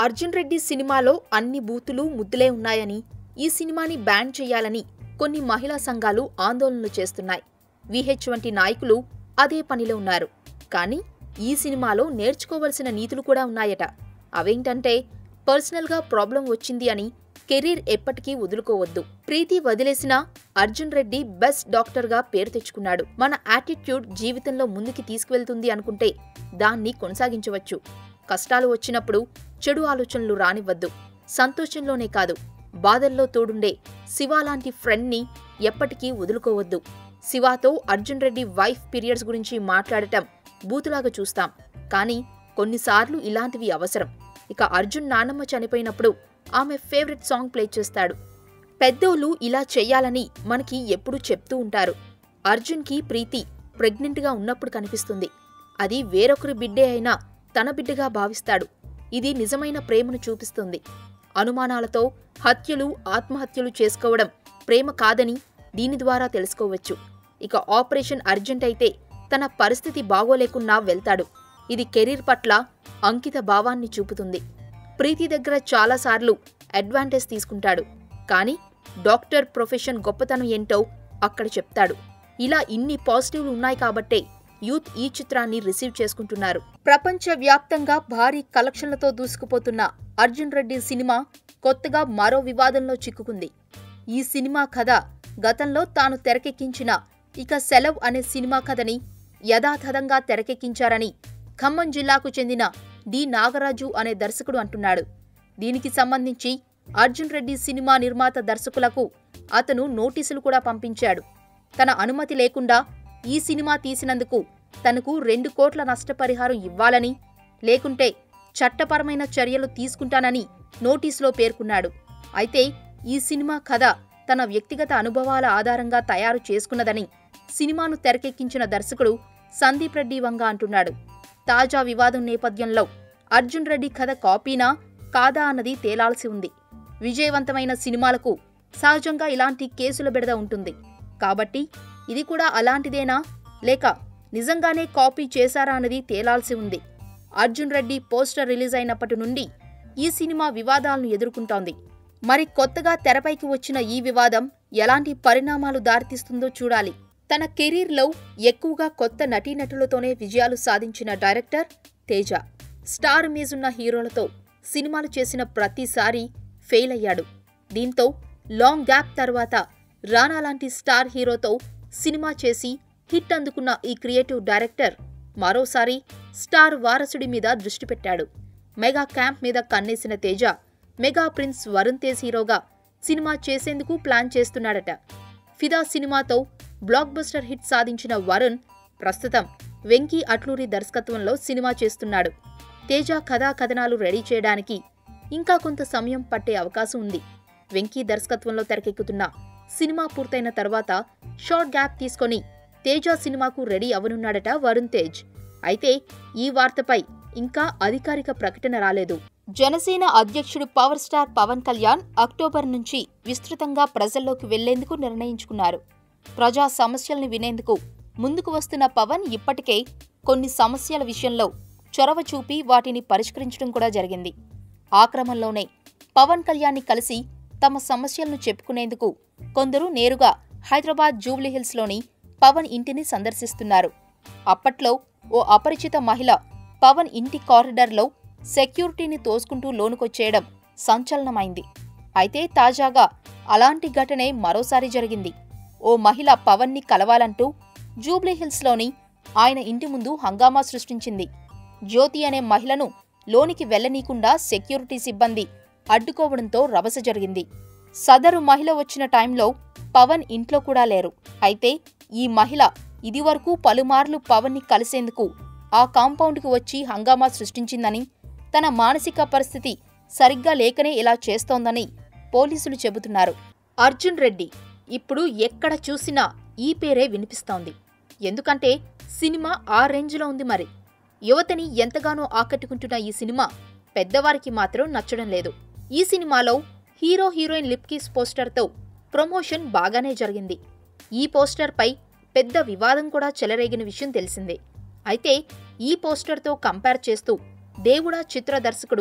అర్జున్ రెడ్డి సినిమాలో అన్ని బూతులు ముద్దులే ఉన్నాయని ఈ సినిమాని బ్యాన్ చేయాలని కొన్ని మహిళా సంఘాలు ఆందోళనలు చేస్తున్నాయి విహెచ్ వంటి నాయకులు అదే పనిలో ఉన్నారు కానీ ఈ సినిమాలో నేర్చుకోవలసిన నీతులు కూడా ఉన్నాయట అవేంటంటే పర్సనల్గా ప్రాబ్లం వచ్చింది అని కెరీర్ ఎప్పటికీ వదులుకోవద్దు ప్రీతి వదిలేసినా అర్జున్ రెడ్డి బెస్ట్ డాక్టర్గా పేరు తెచ్చుకున్నాడు మన యాటిట్యూడ్ జీవితంలో ముందుకి తీసుకువెళ్తుంది అనుకుంటే దాన్ని కొనసాగించవచ్చు కష్టాలు వచ్చినప్పుడు చెడు ఆలోచనలు రానివ్వద్దు సంతోషంలోనే కాదు బాధల్లో తోడుండే శివ లాంటి ఫ్రెండ్ని ఎప్పటికీ వదులుకోవద్దు శివాతో అర్జున్ రెడ్డి వైఫ్ పీరియడ్స్ గురించి మాట్లాడటం బూతులాగా చూస్తాం కానీ కొన్నిసార్లు ఇలాంటివి అవసరం ఇక అర్జున్ నానమ్మ చనిపోయినప్పుడు ఆమె ఫేవరెట్ సాంగ్ ప్లే చేస్తాడు పెద్దోళ్ళు ఇలా చెయ్యాలని మనకి ఎప్పుడూ చెప్తూ ఉంటారు అర్జున్కి ప్రీతి ప్రెగ్నెంట్గా ఉన్నప్పుడు కనిపిస్తుంది అది వేరొకరి బిడ్డే అయినా తన బిడ్డగా భావిస్తాడు ఇది నిజమైన ప్రేమను చూపిస్తుంది అనుమానాలతో హత్యలు ఆత్మహత్యలు చేసుకోవడం ప్రేమ కాదని దీని ద్వారా తెలుసుకోవచ్చు ఇక ఆపరేషన్ అర్జెంట్ అయితే తన పరిస్థితి బాగోలేకున్నా వెళ్తాడు ఇది కెరీర్ పట్ల అంకిత భావాన్ని చూపుతుంది ప్రీతి దగ్గర చాలాసార్లు అడ్వాంటేజ్ తీసుకుంటాడు కానీ డాక్టర్ ప్రొఫెషన్ గొప్పతనం ఏంటో అక్కడ చెప్తాడు ఇలా ఇన్ని పాజిటివ్లు ఉన్నాయి కాబట్టే యూత్ ఈ చిత్రాన్ని రిసీవ్ చేసుకుంటున్నారు ప్రపంచ వ్యాప్తంగా భారీ కలెక్షన్లతో దూసుకుపోతున్న అర్జున్ రెడ్డి సినిమా కొత్తగా మరో వివాదంలో చిక్కుకుంది ఈ సినిమా కథ గతంలో తాను తెరకెక్కించిన ఇక సెలవ్ అనే సినిమా కథని యథాతథంగా తెరకెక్కించారని ఖమ్మం జిల్లాకు చెందిన డి నాగరాజు అనే దర్శకుడు అంటున్నాడు దీనికి సంబంధించి అర్జున్ రెడ్డి సినిమా నిర్మాత దర్శకులకు అతను నోటీసులు కూడా పంపించాడు తన అనుమతి లేకుండా ఈ సినిమా తీసినందుకు తనకు రెండు కోట్ల నష్టపరిహారం ఇవ్వాలని లేకుంటే చట్టపరమైన చర్యలు తీసుకుంటానని నోటీసులో పేర్కొన్నాడు అయితే ఈ సినిమా కథ తన వ్యక్తిగత అనుభవాల ఆధారంగా తయారు చేసుకున్నదని సినిమాను తెరకెక్కించిన దర్శకుడు సందీప్ రెడ్డి వంగ అంటున్నాడు తాజా వివాదం నేపథ్యంలో అర్జున్ రెడ్డి కథ కాపీనా కాదా అన్నది తేలాల్సి ఉంది విజయవంతమైన సినిమాలకు సహజంగా ఇలాంటి కేసుల బెడద ఉంటుంది కాబట్టి ఇది కూడా అలాంటిదేనా లేక నిజంగానే కాపీ చేశారా అన్నది తేలాల్సి ఉంది అర్జున్ రెడ్డి పోస్టర్ రిలీజ్ అయినప్పటి నుండి ఈ సినిమా వివాదాలను ఎదుర్కొంటోంది మరి కొత్తగా తెరపైకి వచ్చిన ఈ వివాదం ఎలాంటి పరిణామాలు దారితీస్తుందో చూడాలి తన కెరీర్లో ఎక్కువగా కొత్త నటీనటులతోనే విజయాలు సాధించిన డైరెక్టర్ తేజ స్టార్ మీజున్న హీరోలతో సినిమాలు చేసిన ప్రతిసారి ఫెయిల్ అయ్యాడు దీంతో లాంగ్ గ్యాప్ తర్వాత రానా లాంటి స్టార్ హీరోతో సినిమా చేసి హిట్ అందుకున్న ఈ క్రియేటివ్ డైరెక్టర్ మరోసారి స్టార్ వారసుడి మీద దృష్టి పెట్టాడు మెగా క్యాంప్ మీద కన్నేసిన తేజ మెగా ప్రిన్స్ వరుణ్ తేజ్ హీరోగా సినిమా చేసేందుకు ప్లాన్ చేస్తున్నాడట ఫిదా సినిమాతో బ్లాక్ బస్టర్ హిట్ సాధించిన వరుణ్ ప్రస్తుతం వెంకీ అట్లూరి దర్శకత్వంలో సినిమా చేస్తున్నాడు తేజ కథా కథనాలు రెడీ చేయడానికి ఇంకా కొంత సమయం పట్టే అవకాశం ఉంది వెంకీ దర్శకత్వంలో తెరకెక్కుతున్న సినిమా పూర్తయిన తర్వాత షార్ట్ గ్యాప్ తీసుకొని తేజ సినిమాకు రెడీ అవనున్నాడట వరుణ్ తేజ్ అయితే ఈ వార్తపై ఇంకా అధికారిక ప్రకటన రాలేదు జనసేన అధ్యక్షుడు power star Pawan Kalyan October నుంచి విస్తృతంగా ప్రజల్లోకి వెళ్లేందుకు నిర్ణయించుకున్నారు ప్రజా సమస్యల్ని వినేందుకు ముందుకు వస్తున్న పవన్ ఇప్పటికే కొన్ని సమస్యల విషయంలో చొరవ చూపి వాటిని పరిష్కరించడం కూడా జరిగింది ఆ క్రమంలోనే పవన్ కళ్యాణ్ని కలిసి తమ సమస్యలను చెప్పుకునేందుకు కొందరు నేరుగా హైదరాబాద్ జూబ్లీహిల్స్లోని పవన్ ఇంటిని సందర్శిస్తున్నారు అప్పట్లో ఓ అపరిచిత మహిళ పవన్ ఇంటి కారిడార్లో సెక్యూరిటీని తోసుకుంటూ లోనుకొచ్చేయడం సంచలనమైంది అయితే తాజాగా అలాంటి ఘటనే మరోసారి జరిగింది ఓ మహిళ పవన్ని కలవాలంటూ జూబ్లీహిల్స్లోని ఆయన ఇంటి ముందు హంగామా సృష్టించింది జ్యోతి అనే మహిళను లోనికి వెళ్లనీకుండా సెక్యూరిటీ సిబ్బంది అడ్డుకోవడంతో రభస జరిగింది సదరు మహిళ వచ్చిన టైంలో పవన్ ఇంట్లో కూడా లేరు అయితే ఈ మహిళ ఇదివరకు పలుమార్లు పవన్ని కలిసేందుకు ఆ కాంపౌండ్కు వచ్చి హంగామా సృష్టించిందని తన మానసిక పరిస్థితి సరిగ్గా లేకనే ఇలా చేస్తోందని పోలీసులు చెబుతున్నారు అర్జున్ రెడ్డి ఇప్పుడు ఎక్కడ చూసినా ఈ పేరే వినిపిస్తోంది ఎందుకంటే సినిమా ఆ రేంజ్లో ఉంది మరి యువతని ఎంతగానో ఆకట్టుకుంటున్న ఈ సినిమా పెద్దవారికి మాత్రం నచ్చడం లేదు ఈ సినిమాలో హీరో హీరోయిన్ లిప్ కిస్ పోస్టర్తో ప్రమోషన్ బాగానే జరిగింది ఈ పోస్టర్పై పెద్ద వివాదం కూడా చెలరేగిన విషయం తెలిసిందే అయితే ఈ పోస్టర్తో కంపేర్ చేస్తూ దేవుడా చిత్ర దర్శకుడు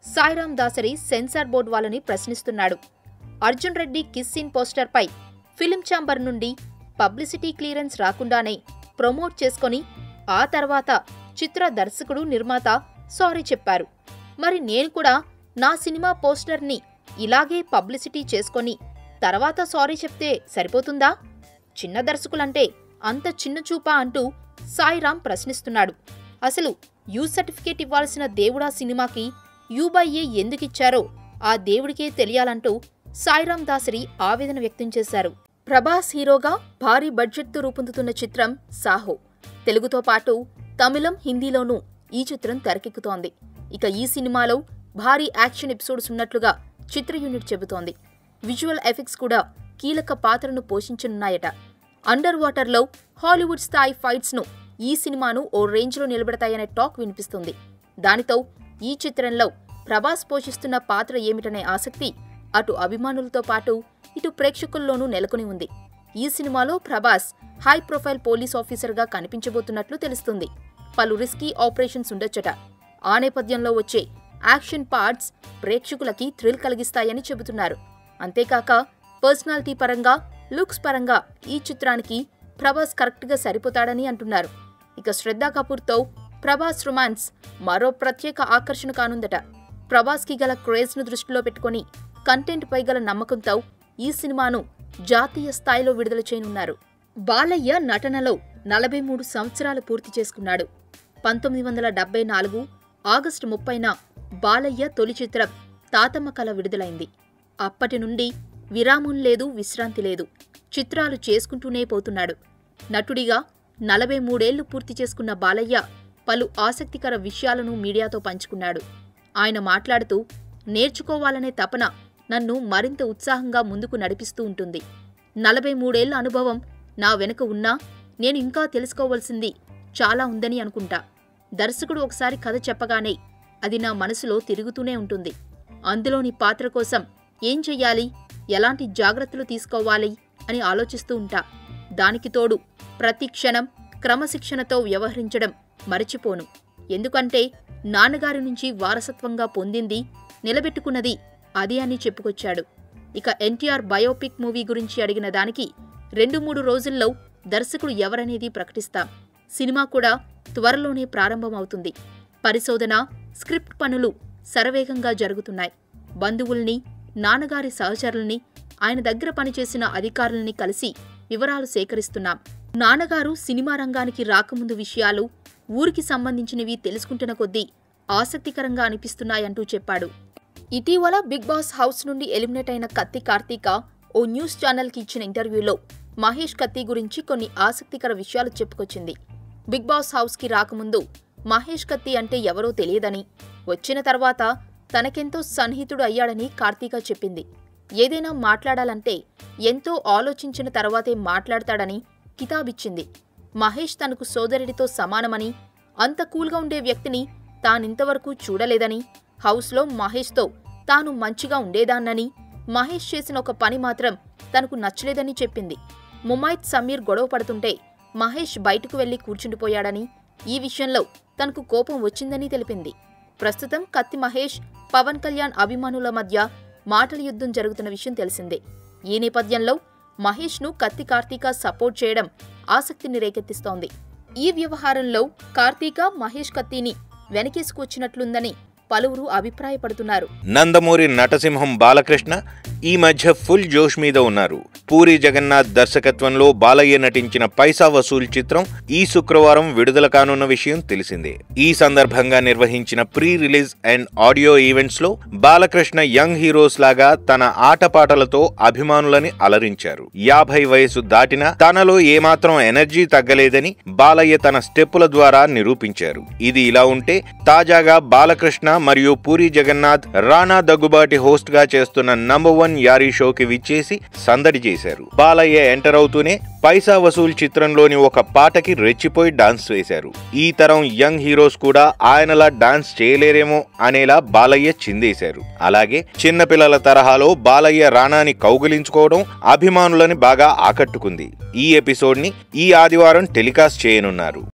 సాయిరాం దాసరి సెన్సార్ బోర్డు వాళ్ళని ప్రశ్నిస్తున్నాడు అర్జున్ రెడ్డి కిస్ సీన్ పోస్టర్పై ఫిలిం ఛాంబర్ నుండి పబ్లిసిటీ క్లియరెన్స్ రాకుండానే ప్రమోట్ చేసుకొని ఆ తర్వాత చిత్ర దర్శకుడు నిర్మాత సారీ చెప్పారు మరి నేను కూడా నా సినిమా పోస్టర్ని ఇలాగే పబ్లిసిటీ చేసుకొని తర్వాత సారీ చెప్తే సరిపోతుందా చిన్న దర్శకులంటే అంత చిన్న చూపా అంటూ సాయిరాం ప్రశ్నిస్తున్నాడు అసలు యూ సర్టిఫికేట్ ఇవ్వాల్సిన దేవుడా సినిమాకి యూ బై ఏ ఎందుకిచ్చారో ఆ దేవుడికే తెలియాలంటూ సాయిరాం దాసరి ఆవేదన వ్యక్తం చేశారు ప్రభాస్ హీరోగా భారీ బడ్జెట్తో రూపొందుతున్న చిత్రం సాహో తెలుగుతో పాటు తమిళం హిందీలోనూ ఈ చిత్రం తెరకెక్కుతోంది ఇక ఈ సినిమాలో భారీ యాక్షన్ ఎపిసోడ్స్ ఉన్నట్లుగా చిత్ర యూనిట్ చెబుతోంది విజువల్ ఎఫెక్ట్స్ కూడా కీలక పాత్రను పోషించనున్నాయట అండర్ వాటర్లో హాలీవుడ్ స్థాయి ఫైట్స్ను ఈ సినిమాను ఓ రేంజ్లో నిలబెడతాయనే టాక్ వినిపిస్తుంది దానితో ఈ చిత్రంలో ప్రభాస్ పోషిస్తున్న పాత్ర ఏమిటనే ఆసక్తి అటు అభిమానులతో పాటు ఇటు ప్రేక్షకుల్లోనూ నెలకొని ఉంది ఈ సినిమాలో ప్రభాస్ హై ప్రొఫైల్ పోలీస్ ఆఫీసర్గా కనిపించబోతున్నట్లు తెలుస్తుంది పలు రిస్కీ ఆపరేషన్స్ ఉండొచ్చట ఆ నేపథ్యంలో వచ్చే యాక్షన్ పార్ట్స్ ప్రేక్షకులకి థ్రిల్ కలిగిస్తాయని చెబుతున్నారు అంతేకాక పర్సనాలిటీ పరంగా లుక్స్ పరంగా ఈ చిత్రానికి ప్రభాస్ కరెక్ట్గా సరిపోతాడని అంటున్నారు ఇక శ్రద్ధా కపూర్తో ప్రభాస్ రొమాన్స్ మరో ప్రత్యేక ఆకర్షణ కానుందట ప్రభాస్కి గల క్రేజ్ను దృష్టిలో పెట్టుకొని కంటెంట్ పై గల నమ్మకంతో ఈ సినిమాను జాతీయ స్థాయిలో విడుదల చేయనున్నారు బాలయ్య నటనలో నలభై మూడు సంవత్సరాలు పూర్తి చేసుకున్నాడు పంతొమ్మిది వందల డెబ్బై నాలుగు ఆగస్టు ముప్పైన బాలయ్య తొలి చిత్రం తాతమ్మ కళ విడుదలైంది అప్పటి నుండి విరామం లేదు విశ్రాంతి లేదు చిత్రాలు చేసుకుంటూనే పోతున్నాడు నటుడిగా నలభై మూడేళ్లు పూర్తి చేసుకున్న బాలయ్య పలు ఆసక్తికర విషయాలను మీడియాతో పంచుకున్నాడు ఆయన మాట్లాడుతూ నేర్చుకోవాలనే తపన నన్ను మరింత ఉత్సాహంగా ముందుకు నడిపిస్తూ ఉంటుంది నలభై మూడేళ్ల అనుభవం నా వెనుక ఉన్నా నేను ఇంకా తెలుసుకోవలసింది చాలా ఉందని అనుకుంటా దర్శకుడు ఒకసారి కథ చెప్పగానే అది నా మనసులో తిరుగుతూనే ఉంటుంది అందులోని పాత్ర కోసం ఏం చెయ్యాలి ఎలాంటి జాగ్రత్తలు తీసుకోవాలి అని ఆలోచిస్తూ ఉంటా దానికి తోడు ప్రతి క్షణం క్రమశిక్షణతో వ్యవహరించడం మరచిపోను ఎందుకంటే నాన్నగారి నుంచి వారసత్వంగా పొందింది నిలబెట్టుకున్నది అది అని చెప్పుకొచ్చాడు ఇక ఎన్టీఆర్ బయోపిక్ మూవీ గురించి అడిగిన దానికి రెండు మూడు రోజుల్లో దర్శకుడు ఎవరనేది ప్రకటిస్తాం సినిమా కూడా త్వరలోనే ప్రారంభమవుతుంది పరిశోధన స్క్రిప్ట్ పనులు శరవేగంగా జరుగుతున్నాయి బంధువుల్ని నాన్నగారి సహచరుల్ని ఆయన దగ్గర పనిచేసిన అధికారుల్ని కలిసి వివరాలు సేకరిస్తున్నాం నాన్నగారు సినిమా రంగానికి రాకముందు విషయాలు ఊరికి సంబంధించినవి తెలుసుకుంటున్న కొద్దీ ఆసక్తికరంగా అనిపిస్తున్నాయంటూ చెప్పాడు ఇటీవల బిగ్ బాస్ హౌస్ నుండి ఎలిమినేట్ అయిన కత్తి కార్తీక ఓ న్యూస్ ఛానల్కి ఇచ్చిన ఇంటర్వ్యూలో మహేష్ కత్తి గురించి కొన్ని ఆసక్తికర విషయాలు చెప్పుకొచ్చింది బిగ్ బాస్ హౌస్కి రాకముందు మహేష్ కత్తి అంటే ఎవరో తెలియదని వచ్చిన తర్వాత తనకెంతో సన్నిహితుడు అయ్యాడని కార్తీక చెప్పింది ఏదైనా మాట్లాడాలంటే ఎంతో ఆలోచించిన తర్వాతే మాట్లాడతాడని కితాబిచ్చింది మహేష్ తనకు సోదరుడితో సమానమని అంత కూల్గా ఉండే వ్యక్తిని తానింతవరకు చూడలేదని హౌస్లో మహేష్తో తాను మంచిగా ఉండేదాన్నని మహేష్ చేసిన ఒక పని మాత్రం తనకు నచ్చలేదని చెప్పింది ముమైత్ సమీర్ గొడవ పడుతుంటే మహేష్ బయటకు వెళ్లి కూర్చుండిపోయాడని ఈ విషయంలో తనకు కోపం వచ్చిందని తెలిపింది ప్రస్తుతం కత్తి మహేష్ పవన్ కళ్యాణ్ అభిమానుల మధ్య మాటల యుద్ధం జరుగుతున్న విషయం తెలిసిందే ఈ నేపథ్యంలో మహేష్ను కత్తి కార్తీక సపోర్ట్ చేయడం ఆసక్తిని రేకెత్తిస్తోంది ఈ వ్యవహారంలో కార్తీక మహేష్ కత్తిని వెనకేసుకొచ్చినట్లుందని పలువురు అభిప్రాయపడుతున్నారు నందమూరి నటసింహం బాలకృష్ణ ఈ మధ్య ఫుల్ జోష్ మీద ఉన్నారు పూరి జగన్నాథ్ దర్శకత్వంలో బాలయ్య నటించిన పైసా వసూల్ చిత్రం ఈ శుక్రవారం విడుదల కానున్న విషయం తెలిసిందే ఈ సందర్భంగా నిర్వహించిన pre release and audio events లో బాలకృష్ణ యంగ్ హీరోస్ లాగా తన ఆటపాటలతో అభిమానులని అలరించారు యాభై వయసు దాటినా తనలో ఏమాత్రం ఎనర్జీ తగ్గలేదని బాలయ్య తన స్టెప్పుల ద్వారా నిరూపించారు ఇది ఇలా ఉంటే తాజాగా బాలకృష్ణ మరియు పూరి జగన్నాథ్ రానా దగ్గుబాటి హోస్ట్ గా చేస్తున్న నంబర్ వన్ యారీ షోకి విచ్చేసి సందడి చేశారు బాలయ్య ఎంటర్ అవుతూనే పైసా వసూల్ చిత్రంలోని ఒక పాటకి రెచ్చిపోయి డాన్స్ వేశారు ఈ తరం యంగ్ హీరోస్ కూడా ఆయనలా డాన్స్ చేయలేరేమో అనేలా బాలయ్య చిందేశారు అలాగే చిన్నపిల్లల తరహాలో బాలయ్య రానాని కౌగిలించుకోవడం అభిమానులని బాగా ఆకట్టుకుంది ఈ ఎపిసోడ్ ని ఈ ఆదివారం టెలికాస్ట్ చేయనున్నారు